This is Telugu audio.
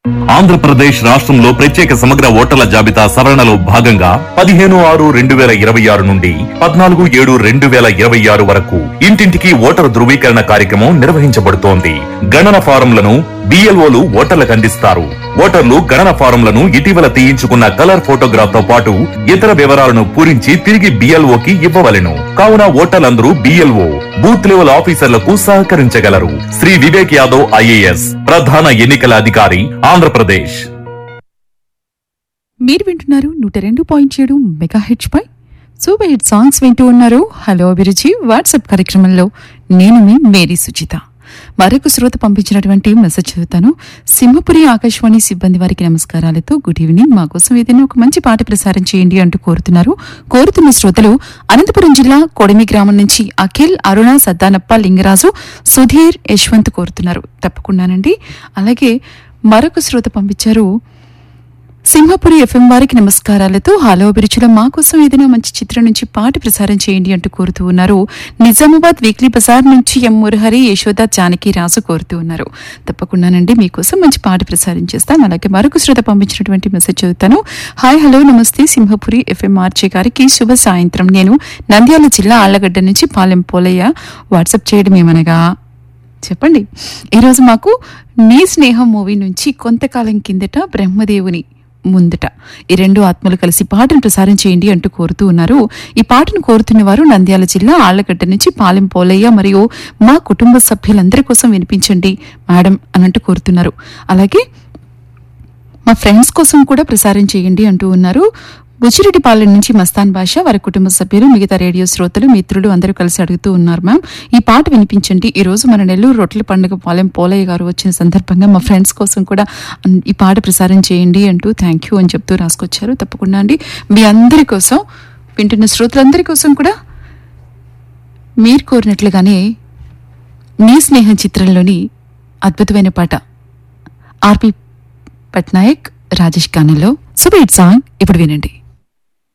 ఆంధ్రప్రదేశ్ రాష్ట్రంలో ప్రత్యేక సమగ్ర ఓటర్ల జాబితా సవరణలో భాగంగా పదిహేను ఆరు రెండు వేల ఇరవై ఆరు నుండి పద్నాలుగు ఏడు రెండు వేల ఇరవై ఆరు వరకు ఇంటింటికి ఓటరు ధృవీకరణ కార్యక్రమం నిర్వహించబడుతోంది గణన ఫారంలను బిఎల్ఓలు ఓటర్లకు అందిస్తారు ఓటర్లు గణన ఫారంలను ఇటీవల తీయించుకున్న కలర్ ఫోటోగ్రాఫ్ తో పాటు ఇతర వివరాలను పూరించి తిరిగి బిఎల్ఓకి ఇవ్వవలెను కావున ఓటర్లందరూ బిఎల్ఓ బూత్ లెవెల్ ఆఫీసర్లకు సహకరించగలరు శ్రీ వివేక్ యాదవ్ ఐఏఎస్ ప్రధాన ఎన్నికల అధికారి ఆంధ్రప్రదేశ్ మీరు వింటున్నారు నూట రెండు పాయింట్ ఏడు మెగా హెచ్ పై సూపర్ హిట్ సాంగ్స్ వింటూ ఉన్నారు హలో అభిరుచి వాట్సాప్ కార్యక్రమంలో నేను మీ మేరీ సుచిత మరొక శ్రోత పంపించినటువంటి మెసేజ్ చదువుతాను సింహపురి ఆకాశవాణి సిబ్బంది వారికి నమస్కారాలతో గుడ్ ఈవినింగ్ మా కోసం ఏదైనా ఒక మంచి పాట ప్రసారం చేయండి అంటూ కోరుతున్నారు కోరుతున్న శ్రోతలు అనంతపురం జిల్లా కొడిమి గ్రామం నుంచి అఖిల్ అరుణ సద్దానప్ప లింగరాజు సుధీర్ యశ్వంత్ కోరుతున్నారు తప్పకుండానండి అలాగే మరొక శ్రోత పంపించారు సింహపురి ఎఫ్ఎం వారికి నమస్కారాలతో హలో అభిరుచుల మా కోసం ఏదైనా మంచి చిత్రం నుంచి పాట ప్రసారం చేయండి అంటూ కోరుతూ ఉన్నారు నిజామాబాద్ వీక్లీ బజార్ నుంచి ఎం మురహరి యశోద జానకి రాజు కోరుతూ ఉన్నారు తప్పకుండానండి మీకోసం మంచి పాట ప్రసారం చేస్తాను అలాగే మరొక శ్రోత పంపించినటువంటి మెసేజ్ చదువుతాను హాయ్ హలో నమస్తే సింహపురి ఎఫ్ఎం ఆర్జే గారికి శుభ సాయంత్రం నేను నంద్యాల జిల్లా ఆళ్లగడ్డ నుంచి పాలెం పోలయ్య వాట్సాప్ చేయడం ఏమనగా చెప్పండి ఈరోజు మాకు నీ స్నేహం మూవీ నుంచి కొంతకాలం కిందట బ్రహ్మదేవుని ముందట ఈ రెండు ఆత్మలు కలిసి పాటను ప్రసారం చేయండి అంటూ కోరుతూ ఉన్నారు ఈ పాటను కోరుతున్న వారు నంద్యాల జిల్లా ఆళ్లగడ్డ నుంచి పాలెం పోలయ్య మరియు మా కుటుంబ సభ్యులందరి కోసం వినిపించండి మేడం అనంటూ కోరుతున్నారు అలాగే మా ఫ్రెండ్స్ కోసం కూడా ప్రసారం చేయండి అంటూ ఉన్నారు బుచ్చిరెడ్డిపాలెం నుంచి మస్తాన్ భాష వారి కుటుంబ సభ్యులు మిగతా రేడియో శ్రోతలు మిత్రులు అందరూ కలిసి అడుగుతూ ఉన్నారు మ్యామ్ ఈ పాట వినిపించండి ఈ రోజు మన నెల్లూరు రొట్టెల పండుగ పాలెం పోలయ్య గారు వచ్చిన సందర్భంగా మా ఫ్రెండ్స్ కోసం కూడా అన్- ఈ పాట ప్రసారం చేయండి అంటూ థ్యాంక్ యూ అని చెప్తూ రాసుకొచ్చారు తప్పకుండా అండి మీ అందరి కోసం వింటున్న శ్రోతలందరి కోసం కూడా మీరు కోరినట్లుగానే మీ స్నేహం చిత్రంలోని అద్భుతమైన పాట ఆర్పి పట్నాయక్ రాజేష్ ఖానాలో సూపర్ హిట్ సాంగ్ ఇప్పుడు వినండి